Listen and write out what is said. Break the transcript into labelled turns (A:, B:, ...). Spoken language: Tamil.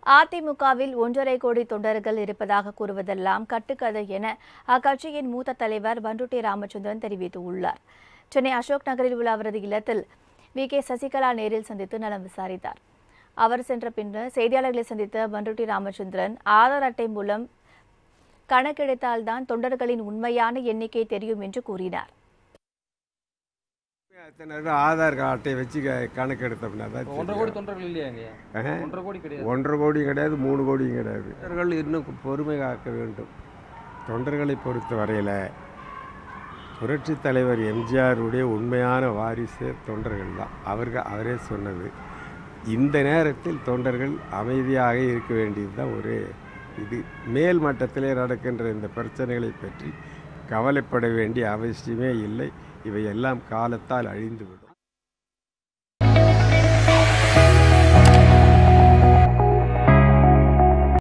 A: அதிமுகவில் ஒன்றரை கோடி தொண்டர்கள் இருப்பதாக கூறுவதெல்லாம் கட்டுக்கதை என அக்கட்சியின் மூத்த தலைவர் பண்டுட்டி ராமச்சந்திரன் தெரிவித்துள்ளார் சென்னை அசோக் நகரில் உள்ள அவரது இல்லத்தில் வி கே சசிகலா நேரில் சந்தித்து நலம் விசாரித்தார் அவர் சென்ற பின்னர் செய்தியாளர்களை சந்தித்த பண்டுட்டி ராமச்சந்திரன் ஆதார் அட்டை மூலம் கணக்கெடுத்தால்தான் தொண்டர்களின் உண்மையான எண்ணிக்கை தெரியும் என்று கூறினார்
B: எத்தனை பேர் ஆதார் அட்டை வச்சு க- கணக்கு எடுத்தோம்னா தான்
C: ஒன்றரை கோடி தொண்டர்கள் இல்லையாங்க
B: ஆஹா.
C: ஒன்றரை கோடி கிடையாது
B: ஒன்றரை கோடி கிடையாது மூணு கோடியும் கிடையாது தொண்டர்கள் இன்னும் பொறுமை காக்க வேண்டும் தொண்டர்களை பொறுத்த வரையில் புரட்சி தலைவர் எம்ஜிஆருடைய உண்மையான வாரிசு தொண்டர்கள் தான் அவர்கள் அவரே சொன்னது இந்த நேரத்தில் தொண்டர்கள் அமைதியாக இருக்க வேண்டியது தான் ஒரு இது மேல் மட்டத்திலே நடக்கின்ற இந்த பிரச்சனைகளை பற்றி கவலைப்பட வேண்டிய அவசியமே இல்லை இவையெல்லாம் காலத்தால் அழிந்துவிடும்